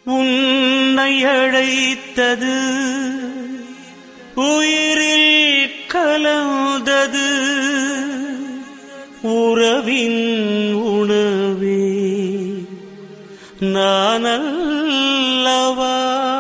உன்னை அழைத்தது உயிரில் கலந்தது உறவின் உணவே நானல்லவா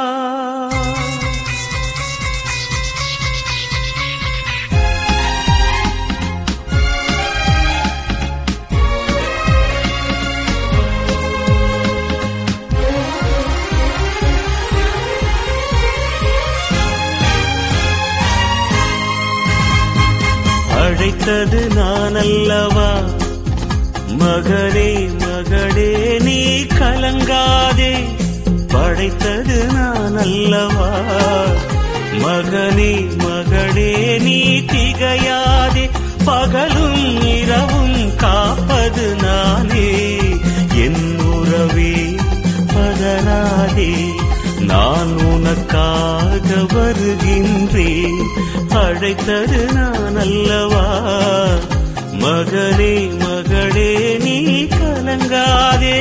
அழைத்தது நான் அல்லவா மகனே மகளே நீ கலங்காதே படைத்தது நான் அல்லவா மகனே மகளே நீ திகையாதே பகலும் இரவும் காப்பது நானே என் உறவே பதறாதே நான் உனக்காக வருகின்றேன் அழைத்தது நான் அல்லவா மகனே மகளே நீ கலங்காதே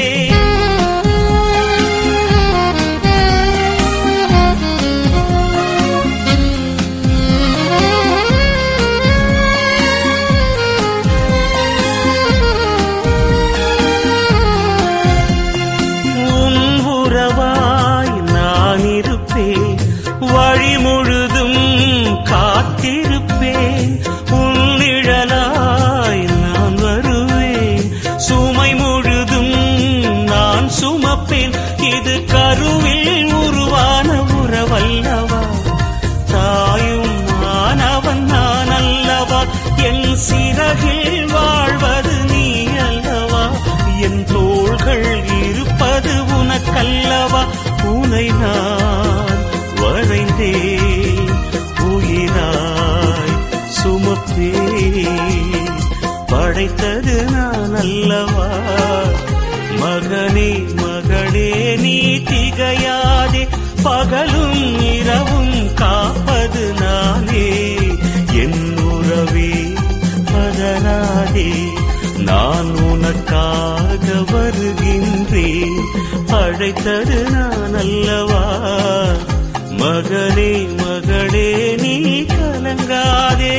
உன் உறவாய் நான் இருப்பேன் வழி முழுதும் காத்திருப்பேன் உன் நிழலாய் நான் வருவேன் சுமை முழுதும் நான் சுமப்பேன் இது கருவில் உருவான உறவல்லவா தாயும் மாணவன் நான் அல்லவா என் சிறகில் வாழ்வது நீ அல்லவா என் தோள்கள் இருப்பது உனக்கல்லவா உனை நான் வரைந்தேன் உயிராய் சுமப்பேன் படைத்தது நான் அல்லவா மகனே மகளே நீ திகையாதே பகலும் இரவும் காப்பது நானே என் உறவே பதறாதே நான் உனக்காக வருகின்றேன் அழைத்தது நான் அல்லவா மகனே மகளே நீ கலங்காதே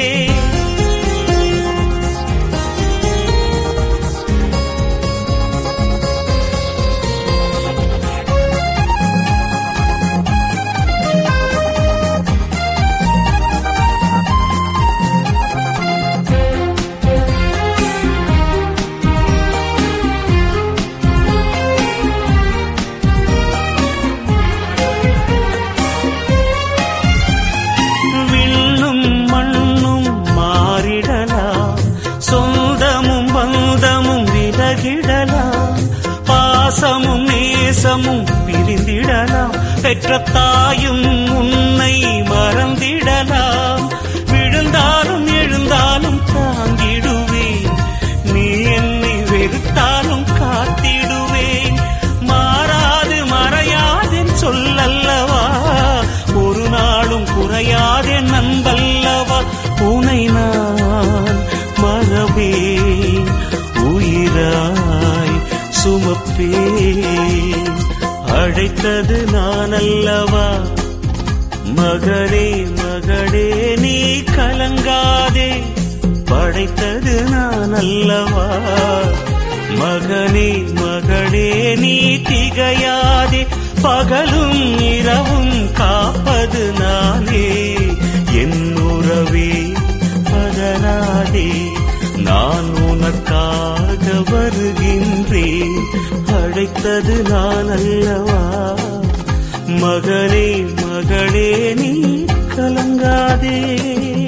விண்ணும் மண்ணும் மாறிடலாம் சொந்தமும் பந்தமும் விலகிடலாம் பாசமும் நேசமும் பிரிந்திடலாம் பெற்ற தாயும் உன்னை மறந்திடலாம் விழுந்தாலும் எழுந்தாலும் தாங்கிடுவேன் நீ என்னை வெறுத்தாலும் காத்திடுவேன் மாறாது மறையாதென் சொல்லல்லவா ஒரு நாளும் குறையாதே நண்பல்லவா உனை நான் மறவேன் உயிராய் சுமப்பேன் அழைத்தது நான் அல்லவா மகளே மகளே நீ கலங்காதே படைத்தது நான் அல்லவா மகனே மகளே நீ திகையாதே பகலும் இரவும் காப்பது நானே என் உறவே பதறாதே நான் உனக்காக வருகின்றேன் அழைத்தது நான் அல்லவா மகளே மகளே நீ கலங்காதே